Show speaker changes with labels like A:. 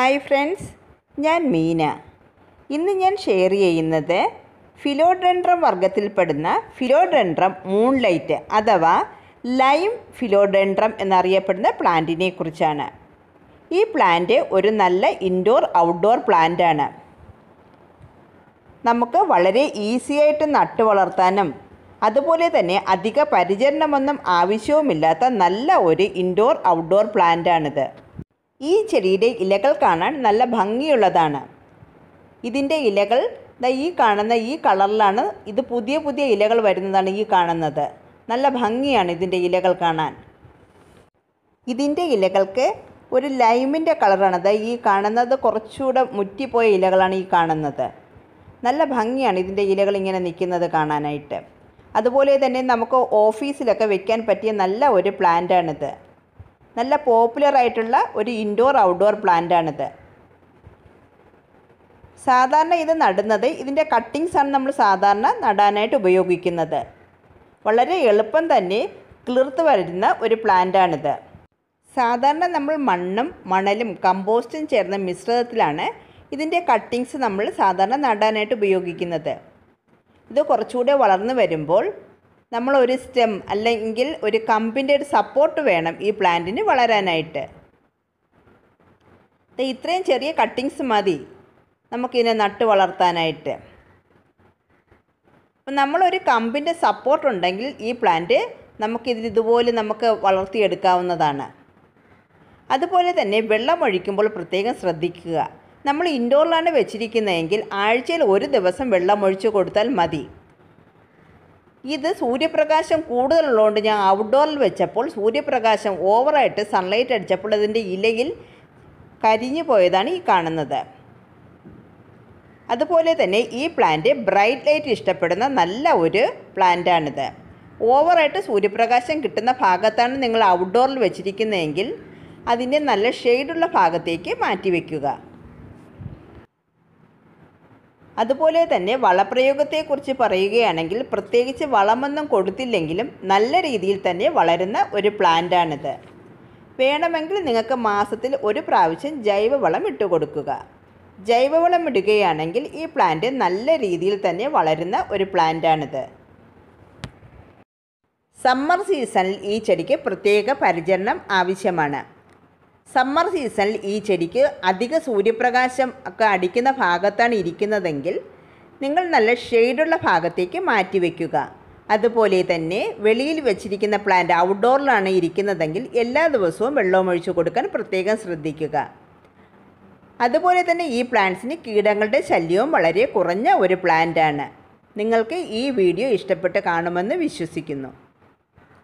A: hi friends ഞാൻ മീന ഇന്ന് ഞാൻ ഷെയർ ചെയ്യുന്നത് ഫിലോഡെൻഡ്രം വർഗത്തിൽപ്പെടുന്ന ഫിലോഡെൻഡ്രം മൂൺലൈറ്റ് അഥവാ ലൈം ഫിലോഡെൻഡ്രം എന്നറിയപ്പെടുന്ന പ്ലാന്റിനെ കുറിച്ചാണ് ഈ പ്ലാന്റ് ഒരു നല്ല ഇൻഡോർ ഔട്ട്ഡോർ പ്ലാന്റാണ് നമുക്ക് വളരെ ഈസിയായിട്ട് നട്ടു വളർത്താനും അതുപോലെ തന്നെ അധിക പരിചരണമൊന്നും ആവശ്യവുമില്ലാത്ത നല്ല ഒരു ഇൻഡോർ ഔട്ട്ഡോർ പ്ലാന്റാണിത് ഈ ചെടിയുടെ ഇലകൾ കാണാൻ നല്ല ഭംഗിയുള്ളതാണ് ഇതിൻ്റെ ഇലകൾ ദാ ഈ കാണുന്ന ഈ കളറിലാണ് ഇത് പുതിയ പുതിയ ഇലകൾ വരുന്നതാണ് ഈ കാണുന്നത് നല്ല ഭംഗിയാണ് ഇതിൻ്റെ ഇലകൾ കാണാൻ ഇതിൻ്റെ ഇലകൾക്ക് ഒരു ലൈമിൻ്റെ കളറാണ് ദാ ഈ കാണുന്നത് കുറച്ചുകൂടെ മുറ്റിപ്പോയ ഇലകളാണ് ഈ കാണുന്നത് നല്ല ഭംഗിയാണ് ഇതിൻ്റെ ഇലകൾ ഇങ്ങനെ നിൽക്കുന്നത് കാണാനായിട്ട് അതുപോലെ തന്നെ നമുക്ക് ഓഫീസിലൊക്കെ വെക്കാൻ പറ്റിയ നല്ല ഒരു പ്ലാന്റാണിത് നല്ല പോപ്പുലർ ആയിട്ടുള്ള ഒരു ഇൻഡോർ ഔട്ട്ഡോർ പ്ലാന്റാണിത് സാധാരണ ഇത് നടുന്നത് ഇതിൻ്റെ കട്ടിങ്സ് ആണ് നമ്മൾ സാധാരണ നടാനായിട്ട് ഉപയോഗിക്കുന്നത് വളരെ എളുപ്പം തന്നെ കിളിർത്ത് വരുന്ന ഒരു പ്ലാന്റാണിത് സാധാരണ നമ്മൾ മണ്ണും മണലും കമ്പോസ്റ്റും ചേർന്ന മിശ്രിതത്തിലാണ് ഇതിൻ്റെ കട്ടിങ്സ് നമ്മൾ സാധാരണ നടാനായിട്ട് ഉപയോഗിക്കുന്നത് ഇത് കുറച്ചുകൂടെ വളർന്നു വരുമ്പോൾ നമ്മൾ ഒരു സ്റ്റെം അല്ലെങ്കിൽ ഒരു കമ്പിൻ്റെ ഒരു സപ്പോർട്ട് വേണം ഈ പ്ലാന്റിന് വളരാനായിട്ട് ദേ ഇത്രയും ചെറിയ കട്ടിങ്സ് മതി നമുക്കിതിനെ നട്ട് വളർത്താനായിട്ട് അപ്പം നമ്മളൊരു കമ്പിൻ്റെ സപ്പോർട്ട് ഉണ്ടെങ്കിൽ ഈ പ്ലാന്റ് നമുക്കിത് ഇതുപോലെ നമുക്ക് വളർത്തിയെടുക്കാവുന്നതാണ് അതുപോലെ തന്നെ വെള്ളമൊഴിക്കുമ്പോൾ പ്രത്യേകം ശ്രദ്ധിക്കുക നമ്മൾ ഇൻഡോറിലാണ് വെച്ചിരിക്കുന്നതെങ്കിൽ ആഴ്ചയിൽ ഒരു ദിവസം വെള്ളമൊഴിച്ച് കൊടുത്താൽ മതി ഇത് സൂര്യപ്രകാശം കൂടുതലുള്ളതുകൊണ്ട് ഞാൻ ഔട്ട്ഡോറിൽ വെച്ചപ്പോൾ സൂര്യപ്രകാശം ഓവറായിട്ട് സൺലൈറ്റ് അടിച്ചപ്പോൾ അതിൻ്റെ ഇലയിൽ കരിഞ്ഞു പോയതാണ് ഈ കാണുന്നത് അതുപോലെ തന്നെ ഈ പ്ലാന്റ് ബ്രൈറ്റ് ലൈറ്റ് ഇഷ്ടപ്പെടുന്ന നല്ല ഒരു പ്ലാന്റാണിത് ഓവറായിട്ട് സൂര്യപ്രകാശം കിട്ടുന്ന ഭാഗത്താണ് നിങ്ങൾ ഔട്ട്ഡോറിൽ വെച്ചിരിക്കുന്നതെങ്കിൽ അതിൻ്റെ നല്ല ഷെയ്ഡുള്ള ഭാഗത്തേക്ക് മാറ്റി വയ്ക്കുക അതുപോലെ തന്നെ വളപ്രയോഗത്തെക്കുറിച്ച് പറയുകയാണെങ്കിൽ പ്രത്യേകിച്ച് വളമൊന്നും കൊടുത്തില്ലെങ്കിലും നല്ല രീതിയിൽ തന്നെ വളരുന്ന ഒരു പ്ലാന്റാണിത് വേണമെങ്കിൽ നിങ്ങൾക്ക് മാസത്തിൽ ഒരു പ്രാവശ്യം ജൈവവളം ഇട്ട് കൊടുക്കുക ജൈവവളം ഇടുകയാണെങ്കിൽ ഈ പ്ലാന്റ് നല്ല രീതിയിൽ തന്നെ വളരുന്ന ഒരു പ്ലാന്റാണിത് സമ്മർ സീസണിൽ ഈ ചെടിക്ക് പ്രത്യേക പരിചരണം ആവശ്യമാണ് സമ്മർ സീസണിൽ ഈ ചെടിക്ക് അധിക സൂര്യപ്രകാശം ഒക്കെ അടിക്കുന്ന ഭാഗത്താണ് ഇരിക്കുന്നതെങ്കിൽ നിങ്ങൾ നല്ല ഷെയ്ഡുള്ള ഭാഗത്തേക്ക് മാറ്റി വയ്ക്കുക അതുപോലെ തന്നെ വെളിയിൽ വെച്ചിരിക്കുന്ന പ്ലാന്റ് ഔട്ട്ഡോറിലാണ് ഇരിക്കുന്നതെങ്കിൽ എല്ലാ ദിവസവും വെള്ളമൊഴിച്ചു കൊടുക്കാൻ പ്രത്യേകം ശ്രദ്ധിക്കുക അതുപോലെ തന്നെ ഈ പ്ലാന്റ്സിന് കീടങ്ങളുടെ ശല്യവും വളരെ കുറഞ്ഞ ഒരു പ്ലാന്റാണ് നിങ്ങൾക്ക് ഈ വീഡിയോ ഇഷ്ടപ്പെട്ട് കാണുമെന്ന് വിശ്വസിക്കുന്നു